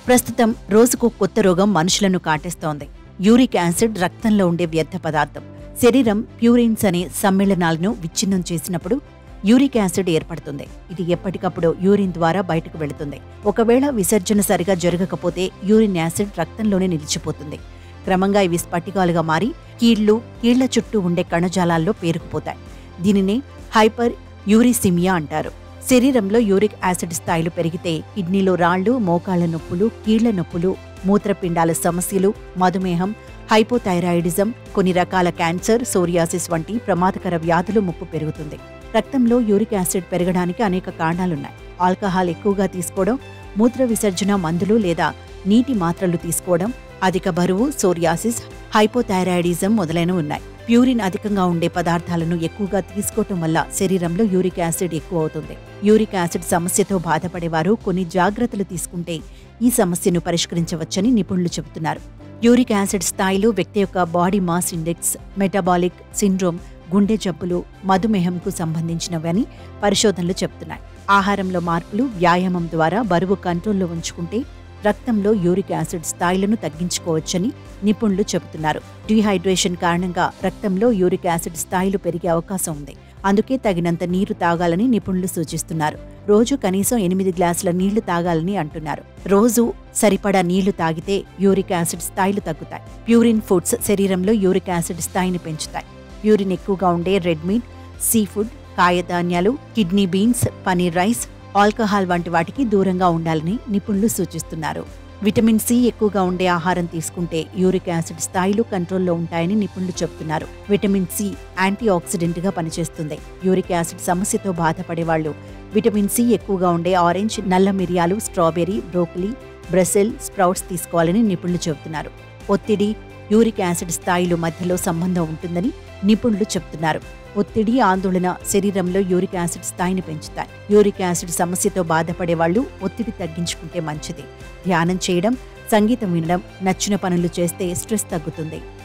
ప్రస్తుతం రోజుకు కొత్త రోగం మనుషులను కాటేస్తోంది యూరిక్ యాసిడ్ రక్తంలో ఉండే వ్యర్థ పదార్థం శరీరం ప్యూరిన్స్ అనే సమ్మేళనాలను విచ్ఛిన్నం చేసినప్పుడు యూరిక్ యాసిడ్ ఏర్పడుతుంది ఇది ఎప్పటికప్పుడు యూరిన్ ద్వారా బయటకు వెళుతుంది ఒకవేళ విసర్జన సరిగా జరగకపోతే యూరిన్ యాసిడ్ రక్తంలోనే నిలిచిపోతుంది క్రమంగా ఇవి స్ఫటికాలుగా మారి కీళ్లు కీళ్ల చుట్టూ ఉండే కణజాలాల్లో పేరుకుపోతాయి దీనినే హైపర్ యూరిసిమియా అంటారు శరీరంలో యూరిక్ యాసిడ్ స్థాయిలు పెరిగితే కిడ్నీలో రాళ్లు మోకాళ్ల నొప్పులు కీళ్ల నొప్పులు మూత్రపిండాల సమస్యలు మధుమేహం హైపోథైరాయిడిజం కొన్ని రకాల క్యాన్సర్ సోరియాసిస్ వంటి ప్రమాదకర వ్యాధులు ముప్పు పెరుగుతుంది రక్తంలో యూరిక్ యాసిడ్ పెరగడానికి అనేక కారణాలున్నాయి ఆల్కహాల్ ఎక్కువగా తీసుకోవడం మూత్ర విసర్జన మందులు లేదా నీటి మాత్రలు తీసుకోవడం అధిక బరువు సోరియాసిస్ హైపోథైరాయిడిజం మొదలైనవి ఉన్నాయి ప్యూరిన్ అధికంగా ఉండే పదార్థాలను ఎక్కువగా తీసుకోవటం వల్ల శరీరంలో యూరిక్ యాసిడ్ ఎక్కువ అవుతుంది యూరిక్ యాసిడ్ సమస్యతో బాధపడేవారు కొన్ని జాగ్రత్తలు తీసుకుంటే ఈ సమస్యను పరిష్కరించవచ్చని నిపుణులు చెబుతున్నారు యూరిక్ యాసిడ్ స్థాయిలు వ్యక్తి యొక్క body mass index metabolic syndrome గుండె జబ్బులు మధుమేహంకు సంబంధించినవని పరిశోధనలు చెబుతున్నాయి ఆహారంలో మార్పులు వ్యాయామం ద్వారా బరువు కంట్రోల్లో ఉంచుకుంటే రక్తంలో యూరిక్ యాసిడ్ స్థాయిలను తగ్గించుకోవచ్చని నిపుణులు చెబుతున్నారు డీహైడ్రేషన్ కారణంగా రక్తంలో యూరిక్ యాసిడ్ స్థాయిలు పెరిగే అవకాశం ఉంది అందుకే తగినంత నీరు తాగాలని నిపుణులు సూచిస్తున్నారు రోజు కనీసం ఎనిమిది గ్లాసుల నీళ్లు తాగాలని అంటున్నారు రోజు సరిపడా నీళ్లు తాగితే యూరిక్ యాసిడ్ స్థాయిలు తగ్గుతాయి ప్యూరిన్ ఫుడ్స్ శరీరంలో యూరిక్ యాసిడ్ స్థాయిని పెంచుతాయి ప్యూరిన్ ఎక్కువగా ఉండే రెడ్ మీట్ సీ ఫుడ్ కాయధాన్యాలు kidney beans paneer rice alcohol వంటి వాటికి దూరంగా ఉండాలని నిపుణులు సూచిస్తున్నారు విటమిన్ సి ఎక్కువగా ఉండే ఆహారం తీసుకుంటే యూరిక్ యాసిడ్ స్థాయిలు కంట్రోల్లో ఉంటాయని నిపుణులు చెబుతున్నారు విటమిన్ సి యాంటీ ఆక్సిడెంట్ గా పనిచేస్తుంది యూరిక్ యాసిడ్ సమస్యతో బాధపడే వాళ్ళు విటమిన్ సి ఎక్కువగా ఉండే ఆరెంజ్ నల్ల మిరియాలు స్ట్రాబెర్రీ బ్రోకలీ బ్రెసెల్ స్ప్రౌట్స్ తీసుకోవాలని నిపుణులు చెబుతున్నారు ఒత్తిడి యూరిక్ యాసిడ్ స్థాయిలు మధ్యలో సంబంధం ఉంటుందని నిపుణులు చెబుతున్నారు ఒత్తిడి ఆందోళన శరీరంలో యూరిక్ యాసిడ్ స్థాయిని పెంచుతాయి యూరిక్ యాసిడ్ సమస్యతో బాధపడే వాళ్ళు ఒత్తిడి తగ్గించుకుంటే మంచిది ధ్యానం చేయడం సంగీతం వినడం నచ్చిన పనులు చేస్తే స్ట్రెస్ తగ్గుతుంది